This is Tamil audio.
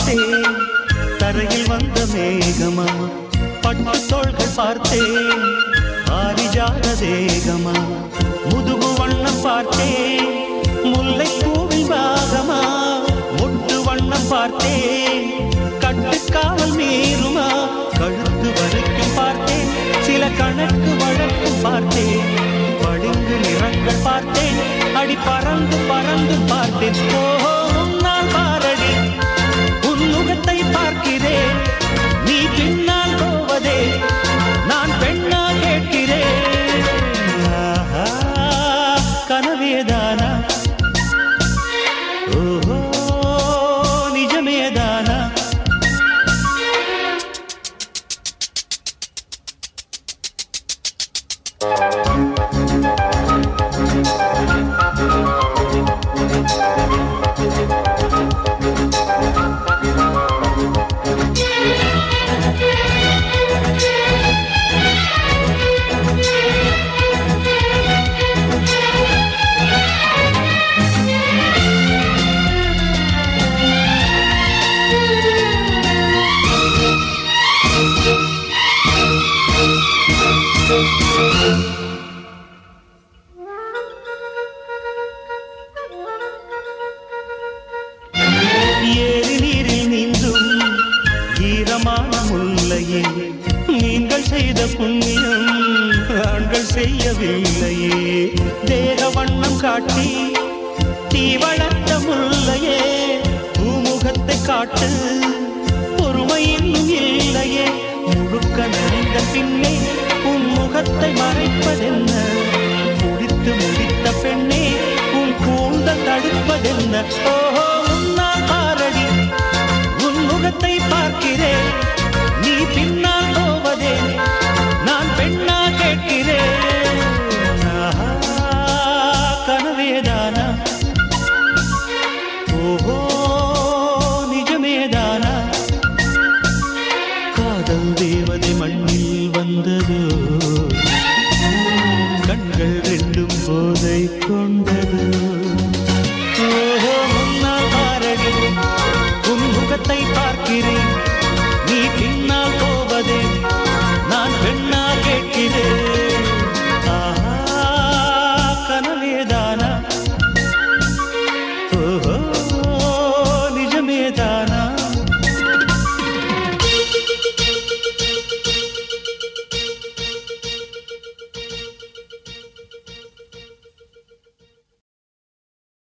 பார்த்தேன் தரையில் வந்த மேகமா பட்டு தோள்கள் பார்த்தேன் ஆரிஜாத தேகமா முதுகு வண்ணம் பார்த்தேன் முல்லை பூவில் பாகமா முட்டு வண்ணம் பார்த்தேன் கட்டுக்காவல் மீறுமா கழுத்து வரைக்கும் பார்த்தேன் சில கணக்கு வழக்கும் பார்த்தேன் பளிங்கு நிறங்கள் பார்த்தேன் அடி பறந்து பறந்து பார்த்தேன் ஓஹோ நான் பாரடி உன் முகத்தை பார்க்கிறேன் நீ பின்னால் போவதே நான் பெண்ணா கேட்கிறேன் ஆஹா, கனவேதானா ஓஹோ நிஜமேதானா ஏரி நீரில் நீந்தும் ஈரமான முல்லையே நீங்கள் செய்த புண்ணியம் ஆண்கள் செய்யவில்லையே தேக வண்ணம் காட்டி தீ வளர்த்த முல்லையே பூமுகத்தை காட்டு பொறுமை இன்னும் இல்லையே முழுக்க நனைந்த பின்னே உன் முகத்தை மறைப்பதென்ன குடித்து முடித்த பெண்ணே உன் கூந்தல் தடுப்பதென்ன ஓஹோ உன்னால் பாரடி உன் முகத்தை பார்க்கிறேன் நீ பின்னால் போவதே நான் பெண்ணா கேட்கிறேன் ஆஹா, கனவேதானா ஓஹோ நிஜமேதானா காதல் தேவதை மண்ணில் வந்ததோ கண்கள் ரெண்டும் போதை கொண்டது ஓஹோ முன்னால் பாரடி உன் முகத்தை பார்க்கிறேன்